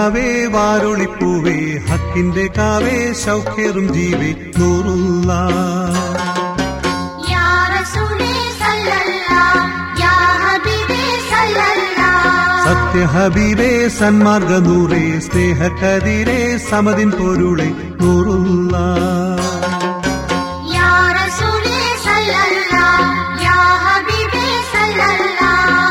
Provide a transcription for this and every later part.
നിലാവേ വാരുളിപ്പൂവേ ഹക്കിന്റെ കാവേ ശൗഖ്യറും ജീവേ നൂറുള്ള യാ റസൂലേ സല്ലല്ലാ യാ ഹബീബേ സല്ലല്ലാ സത്യഹബീബേ സന്മാർഗ നൂറേ സ്നേഹക്കതിരേ സമതിൻ പൊരുളെ നൂറുള്ള യാ റസൂലേ സല്ലല്ലാ യാ ഹബീബേ സല്ലല്ലാ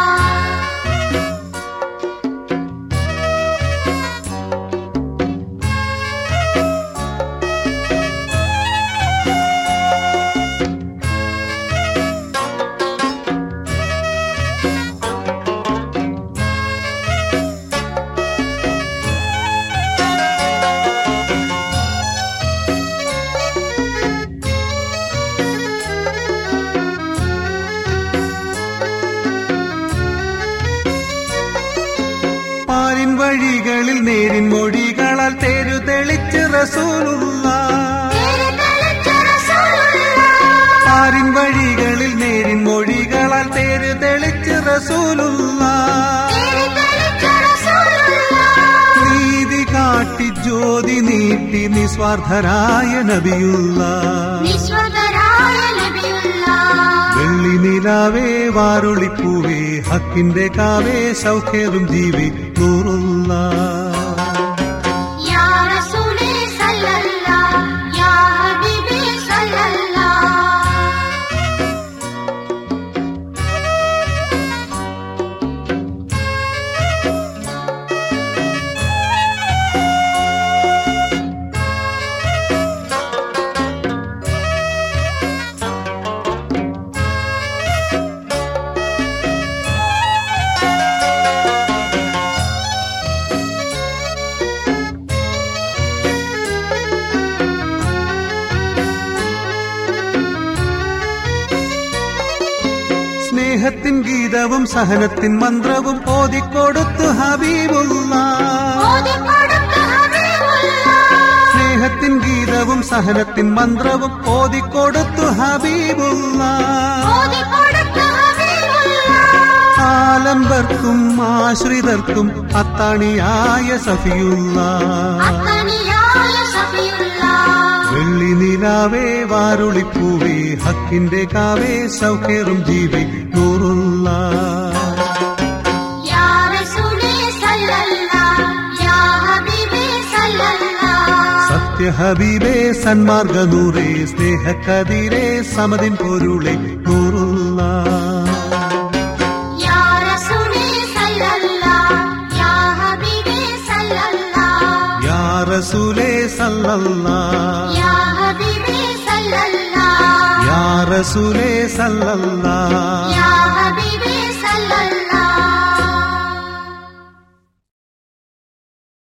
പാരിൻ വഴികളിൽ നേരിൻ മൊഴികളാൽ തേരു തെളിച്ച് റസൂലുള്ള തേരെ തലച്ച റസൂലുള്ളാ പാരിൻ വഴികളിൽ നേരിൻ മൊഴികളാൽ തേര് തെളിച്ച് റസൂലുള്ള തേരെ തലച്ച റസൂലുള്ളാ നീതി കാട്ടി ജ്യോതി നീട്ടി നിസ്വാർത്ഥരായ നബിയുള്ള വിശ്വതരായ നബിയുള്ളാ വെള്ളി നിലാവേ വാരുളിപ്പൂവേ ഹക്കിന്റെ കാവേ സൗഖ്യറും ജീവി നൂറുള്ള യാ റസൂലേ സല്ലല്ലാ യാ ഹബീബേ സല്ലല്ലാ സ്നേഹത്തിൻ ഗീതവും സഹനത്തിൻ മന്ത്രവും ഓതിക്കൊടുത്തു ഹബീബുള്ള ഓതിക്കൊടുത്ത ഹബീബുള്ളാ സ്നേഹത്തിൻ ഗീതവും സഹനത്തിൻ മന്ത്രവും ഓതിക്കൊടുത്തു ഹബീബുള്ള ഓതിക്കൊടുത്ത ഹബീബുള്ളാ ആലംബർക്കും ആശ്രിതർക്കും അത്താണിയായ സഫിയുള്ള അത്തനിയായ സഫിയുള്ളാ വെള്ളി നിലാവേ വാരുളിപ്പൂവേ ഹക്കിന്റെ കാവേ സൗഖ്യറും ജീവി നൂറുള്ള യാ റസൂലേ സല്ലല്ലാ യാ ഹബീബേ സല്ലല്ലാ സത്യഹബീബേ സന്മാർഗ നൂറേ സ്നേഹക്കതിരേ സമതിൻ പൊരുളെ നൂറുള്ള യാ റസൂലേ സല്ലല്ലാ യാ ഹബീബേ സല്ലല്ലാ യാ റസൂലേ സല്ലല്ലാ യാ ഹബീബേ സല്ലല്ലാ യാ റസൂലേ സല്ലല്ലാ യാ